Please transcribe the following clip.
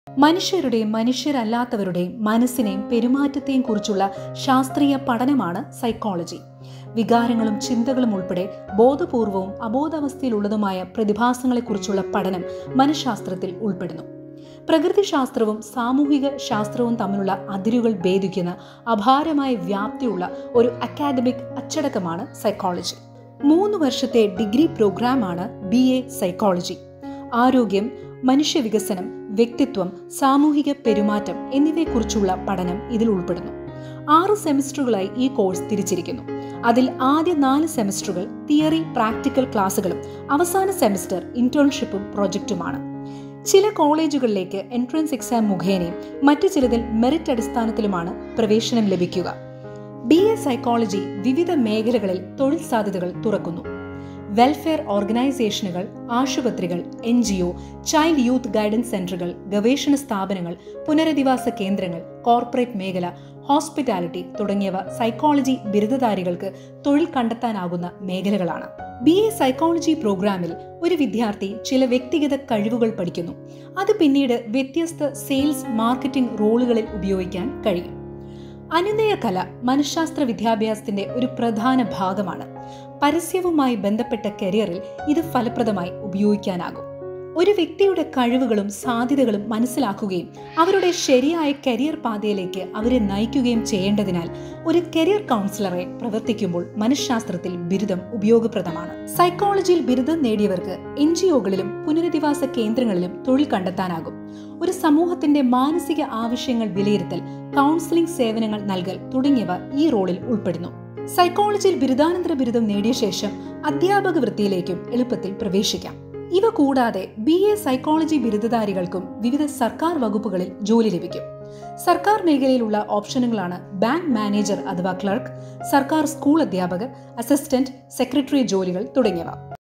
മനുഷ്യരുടെയും മനുഷ്യരല്ലാത്തവരുടെയും മനസ്സിനെയും പെരുമാറ്റത്തെയും കുറിച്ചുള്ള ശാസ്ത്രീയ പഠനമാണ് സൈക്കോളജി വികാരങ്ങളും ചിന്തകളും ഉൾപ്പെടെ ബോധപൂർവവും അബോധാവസ്ഥയിലുള്ളതുമായ പ്രതിഭാസങ്ങളെക്കുറിച്ചുള്ള പഠനം മനഃശാസ്ത്രത്തിൽ ഉൾപ്പെടുന്നു പ്രകൃതിശാസ്ത്രവും സാമൂഹിക ശാസ്ത്രവും തമ്മിലുള്ള അതിരുകൾ ഭേദിക്കുന്ന അപാരമായ വ്യാപ്തിയുള്ള ഒരു അക്കാദമിക് അച്ചടക്കമാണ് സൈക്കോളജി മൂന്ന് വർഷത്തെ ഡിഗ്രി പ്രോഗ്രാമാണ് ബി എ സൈക്കോളജി ആരോഗ്യം മനുഷ്യവികസനം വ്യക്തിത്വം സാമൂഹിക പെരുമാറ്റം എന്നിവയെക്കുറിച്ചുള്ള പഠനം ഇതിൽ ഉൾപ്പെടുന്നു ആറ് സെമിസ്റ്ററുകളായി ഈ കോഴ്സ് തിരിച്ചിരിക്കുന്നു അതിൽ ആദ്യ നാല് സെമിസ്റ്ററുകൾ തിയറി പ്രാക്ടിക്കൽ ക്ലാസുകളും അവസാന സെമിസ്റ്റർ ഇന്റേൺഷിപ്പും പ്രൊജക്റ്റുമാണ് ചില കോളേജുകളിലേക്ക് എൻട്രൻസ് എക്സാം മുഖേനയും മറ്റു ചിലതിൽ മെറിറ്റ് അടിസ്ഥാനത്തിലുമാണ് പ്രവേശനം ലഭിക്കുക ബി എ സൈക്കോളജി വിവിധ മേഖലകളിൽ തൊഴിൽ സാധ്യതകൾ തുറക്കുന്നു വെൽഫെയർ ഓർഗനൈസേഷനുകൾ ആശുപത്രികൾ N G O child youth guidance സെന്ററുകൾ ഗവേഷണ സ്ഥാപനങ്ങൾ പുനരധിവാസ കേന്ദ്രങ്ങൾ കോർപ്പറേറ്റ് മേഖല ഹോസ്പിറ്റാലിറ്റി തുടങ്ങിയവ സൈക്കോളജി ബിരുദധാരികൾക്ക് തൊഴിൽ കണ്ടെത്താനാകുന്ന മേഖലകളാണ് ബി എ സൈക്കോളജി പ്രോഗ്രാമിൽ ഒരു വിദ്യാർത്ഥി ചില വ്യക്തിഗത കഴിവുകൾ പഠിക്കുന്നു അത് പിന്നീട് വ്യത്യസ്ത സെയിൽസ് മാർക്കറ്റിംഗ് റോളുകളിൽ ഉപയോഗിക്കാൻ കഴിയും അനുനയ കല മനഃശാസ്ത്ര വിദ്യാഭ്യാസത്തിന്റെ ഒരു പ്രധാന ഭാഗമാണ് പരസ്യവുമായി ബന്ധപ്പെട്ട കരിയറിൽ ഇത് ഫലപ്രദമായി ഉപയോഗിക്കാനാകും ഒരു വ്യക്തിയുടെ കഴിവുകളും സാധ്യതകളും മനസ്സിലാക്കുകയും അവരുടെ ശരിയായ കരിയർ പാതയിലേക്ക് അവരെ നയിക്കുകയും ചെയ്യേണ്ടതിനാൽ ഒരു കരിയർ കൗൺസിലറെ പ്രവർത്തിക്കുമ്പോൾ മനഃശാസ്ത്രത്തിൽ ബിരുദം ഉപയോഗപ്രദമാണ് സൈക്കോളജിയിൽ ബിരുദം നേടിയവർക്ക് എൻ ജി ഒകളിലും പുനരധിവാസ കേന്ദ്രങ്ങളിലും തൊഴിൽ കണ്ടെത്താനാകും ഒരു സമൂഹത്തിന്റെ മാനസിക ആവശ്യങ്ങൾ വിലയിരുത്തൽ കൗൺസിലിംഗ് സേവനങ്ങൾ നൽകൽ തുടങ്ങിയവ ഈ റോളിൽ ഉൾപ്പെടുന്നു സൈക്കോളജിയിൽ ബിരുദാനന്തര ബിരുദം നേടിയ ശേഷം അധ്യാപക വൃത്തിയിലേക്കും എളുപ്പത്തിൽ പ്രവേശിക്കാം ഇവ കൂടാതെ ബി എ സൈക്കോളജി ബിരുദധാരികൾക്കും വിവിധ സർക്കാർ വകുപ്പുകളിൽ ജോലി ലഭിക്കും സർക്കാർ മേഖലയിലുള്ള ഓപ്ഷനുകളാണ് ബാങ്ക് മാനേജർ അഥവാ ക്ലർക്ക് സർക്കാർ സ്കൂൾ അധ്യാപകർ അസിസ്റ്റന്റ് സെക്രട്ടറി ജോലികൾ തുടങ്ങിയവ